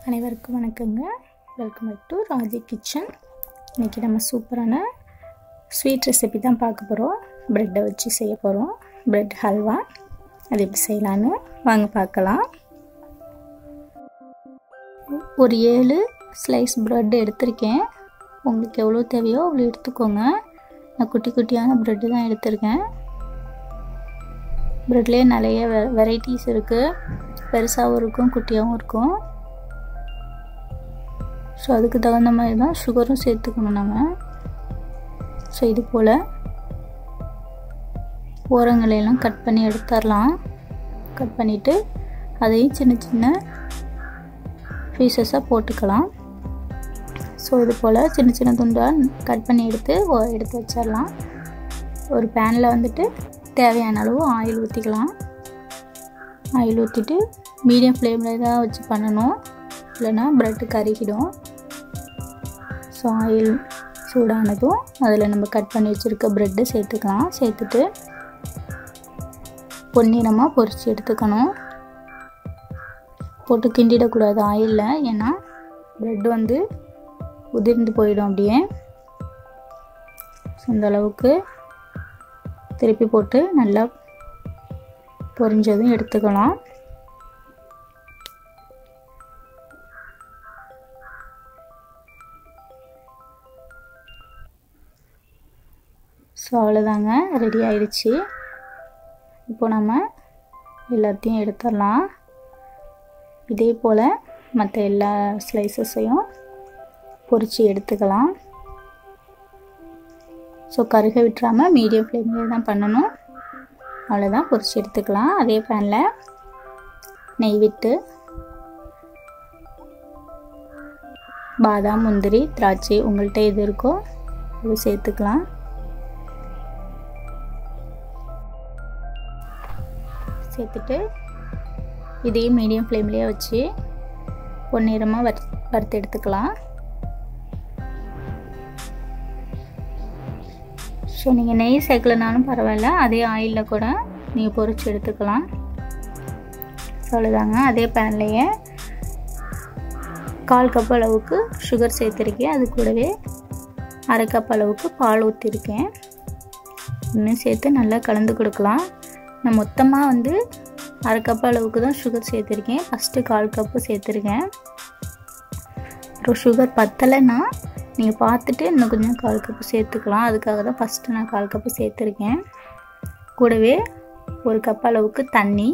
அனைவருக்கும் வணக்கங்க welcome back to Raji kitchen இன்றைக்கி நம்ம சூப்பரான ஸ்வீட் ரெசிபி தான் பார்க்க போகிறோம் ப்ரெட்டை வச்சு செய்ய போகிறோம் ப்ரெட் ஹல்வா அது எப்படி செய்யலான்னு வாங்க பார்க்கலாம் ஒரு ஏழு ஸ்லைஸ் ப்ரெட் எடுத்திருக்கேன் உங்களுக்கு எவ்வளோ தேவையோ அவ்வளோ எடுத்துக்கோங்க நான் குட்டி குட்டியான ப்ரெட்டு தான் எடுத்திருக்கேன் ப்ரெட்லேயே நிறைய வெ வெரைட்டிஸ் இருக்குது பெருசாகவும் இருக்கும் குட்டியாகவும் இருக்கும் ஸோ அதுக்கு தகுந்த மாதிரி தான் சுகரும் சேர்த்துக்கணும் நம்ம ஸோ இது போல் ஓரங்களையெல்லாம் கட் பண்ணி எடுத்துடலாம் கட் பண்ணிவிட்டு அதையும் சின்ன சின்ன பீசஸாக போட்டுக்கலாம் ஸோ இது போல் சின்ன சின்ன துண்டாக கட் பண்ணி எடுத்து எடுத்து வச்சிடலாம் ஒரு பேனில் வந்துட்டு தேவையான அளவு ஆயில் ஊற்றிக்கலாம் ஆயில் ஊற்றிட்டு மீடியம் ஃப்ளேமில் தான் வச்சு பண்ணணும் இல்லைன்னா ப்ரெட்டு கருகிடும் ஸோ ஆயில் சூடானதும் அதில் நம்ம கட் பண்ணி வச்சுருக்க ப்ரெட்டு சேர்த்துக்கலாம் சேர்த்துட்டு பொன்னிறமாக பொரித்து எடுத்துக்கணும் போட்டு கிண்டிடக்கூடாது ஆயிலில் ஏன்னா ப்ரெட் வந்து உதிர்ந்து போயிடும் அப்படியே ஸோ அந்த அளவுக்கு திருப்பி போட்டு நல்லா பொரிஞ்சதும் எடுத்துக்கலாம் ஸோ அவ்வளோதாங்க ரெடி ஆயிடுச்சு இப்போ நம்ம எல்லாத்தையும் எடுத்துடலாம் இதே போல் மற்ற எல்லா ஸ்லைசஸையும் பொரித்து எடுத்துக்கலாம் ஸோ கருக விட்டுறாமல் மீடியம் ஃப்ளேமில் தான் பண்ணணும் அவ்வளோதான் பொரித்து எடுத்துக்கலாம் அதே பேனில் நெய் விட்டு பாதாம் முந்திரி திராட்சை உங்கள்கிட்ட எது இருக்கோ அது சேர்த்துக்கலாம் சேர்த்துட்டு இதையும் மீடியம் ஃப்ளேம்லேயே வச்சு பொன்னிறமாக வறு வறுத்து எடுத்துக்கலாம் ஸோ நீங்கள் நெய் சேர்க்கலனாலும் பரவாயில்ல அதே ஆயிலில் கூட நீங்கள் பொரிச்சு எடுத்துக்கலாம் அவ்வளோதாங்க அதே பேன்லேயே கால் கப் அளவுக்கு சுகர் சேர்த்துருக்கேன் அது கூடவே அரை கப் அளவுக்கு பால் ஊற்றிருக்கேன் இன்னும் சேர்த்து நல்லா கலந்து கொடுக்கலாம் நான் மொத்தமாக வந்து அரை கப் அளவுக்கு தான் சுகர் சேர்த்துருக்கேன் ஃபஸ்ட்டு கால் கப்பு சேர்த்துருக்கேன் அப்புறம் சுகர் பத்தலைன்னா நீங்கள் பார்த்துட்டு இன்னும் கொஞ்சம் கால் கப்பு சேர்த்துக்கலாம் அதுக்காக தான் ஃபஸ்ட்டு நான் கால் கப்பு சேர்த்துருக்கேன் கூடவே ஒரு கப் அளவுக்கு தண்ணி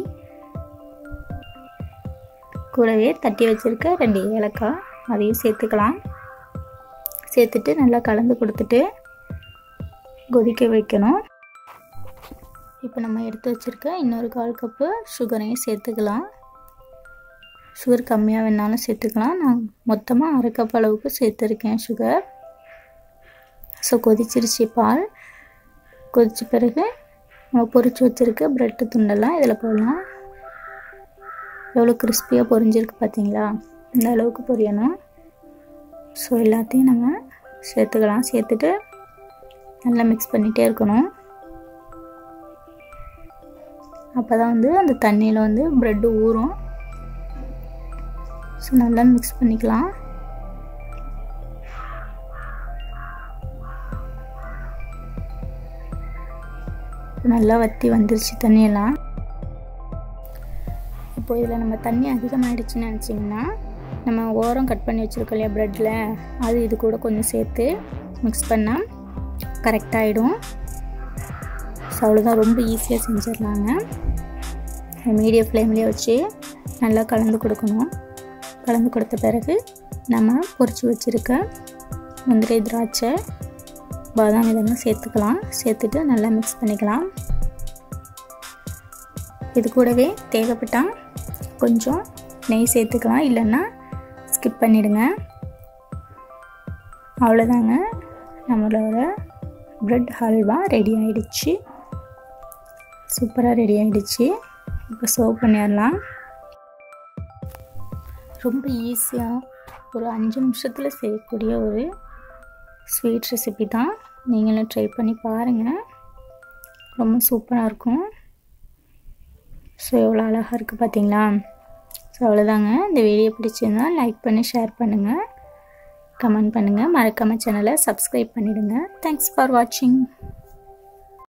கூடவே தட்டி வச்சுருக்க ரெண்டு ஏலக்காய் அதையும் சேர்த்துக்கலாம் சேர்த்துட்டு நல்லா கலந்து கொடுத்துட்டு கொதிக்க வைக்கணும் இப்போ நம்ம எடுத்து வச்சுருக்க இன்னொரு கால் கப்பு சுகரையும் சேர்த்துக்கலாம் சுகர் கம்மியாக வேணாலும் சேர்த்துக்கலாம் நான் மொத்தமாக அரை கப் அளவுக்கு சேர்த்துருக்கேன் சுகர் ஸோ கொதிச்சிருச்சு பால் கொதிச்ச பிறகு நம்ம பொரிச்சு வச்சுருக்க ப்ரெட்டு துண்டெல்லாம் இதில் போடலாம் எவ்வளோ கிறிஸ்பியாக பொரிஞ்சிருக்கு பார்த்தீங்களா இந்த அளவுக்கு பொரியணும் ஸோ எல்லாத்தையும் நம்ம சேர்த்துக்கலாம் சேர்த்துட்டு நல்லா மிக்ஸ் பண்ணிகிட்டே இருக்கணும் அப்போ தான் வந்து அந்த தண்ணியில் வந்து ப்ரெட்டு ஊறும் ஸோ நல்லா மிக்ஸ் பண்ணிக்கலாம் நல்லா வற்றி வந்துருச்சு தண்ணியெல்லாம் இப்போ இதில் நம்ம தண்ணி அதிகமாகிடுச்சுன்னு நினச்சிங்கன்னா நம்ம ஓரம் கட் பண்ணி வச்சுருக்கோம் இல்லையா ப்ரெட்டில் அது இது கூட கொஞ்சம் சேர்த்து மிக்ஸ் பண்ணால் கரெக்டாகிடும் ஸோ அவ்வளோதான் ரொம்ப ஈஸியாக செஞ்சிடலாங்க மீடியம் ஃப்ளேம்லேயே வச்சு நல்லா கலந்து கொடுக்கணும் கலந்து கொடுத்த பிறகு நம்ம பொரிச்சு வச்சுருக்க முந்திரி திராட்சை பாதாம் இதெல்லாம் சேர்த்துக்கலாம் சேர்த்துட்டு நல்லா மிக்ஸ் பண்ணிக்கலாம் இது கூடவே தேவைப்பட்டால் கொஞ்சம் நெய் சேர்த்துக்கலாம் இல்லைன்னா ஸ்கிப் பண்ணிவிடுங்க அவ்வளோதாங்க நம்மளோட ப்ரெட் ஹல்வா ரெடி ஆகிடுச்சு சூப்பராக ரெடி ஆகிடுச்சு இப்போ சர்வ் பண்ணிடலாம் ரொம்ப ஈஸியாக ஒரு அஞ்சு நிமிஷத்தில் செய்யக்கூடிய ஒரு ஸ்வீட் ரெசிபி தான் நீங்களும் ட்ரை பண்ணி பாருங்கள் ரொம்ப சூப்பராக இருக்கும் ஸோ எவ்வளோ அழகாக இருக்குது பார்த்தீங்களா ஸோ அவ்வளோதாங்க இந்த வீடியோ பிடிச்சிருந்தா லைக் பண்ணி ஷேர் பண்ணுங்கள் கமெண்ட் பண்ணுங்கள் மறக்காமல் சேனலை சப்ஸ்கிரைப் பண்ணிவிடுங்க தேங்க்ஸ் ஃபார் வாட்சிங்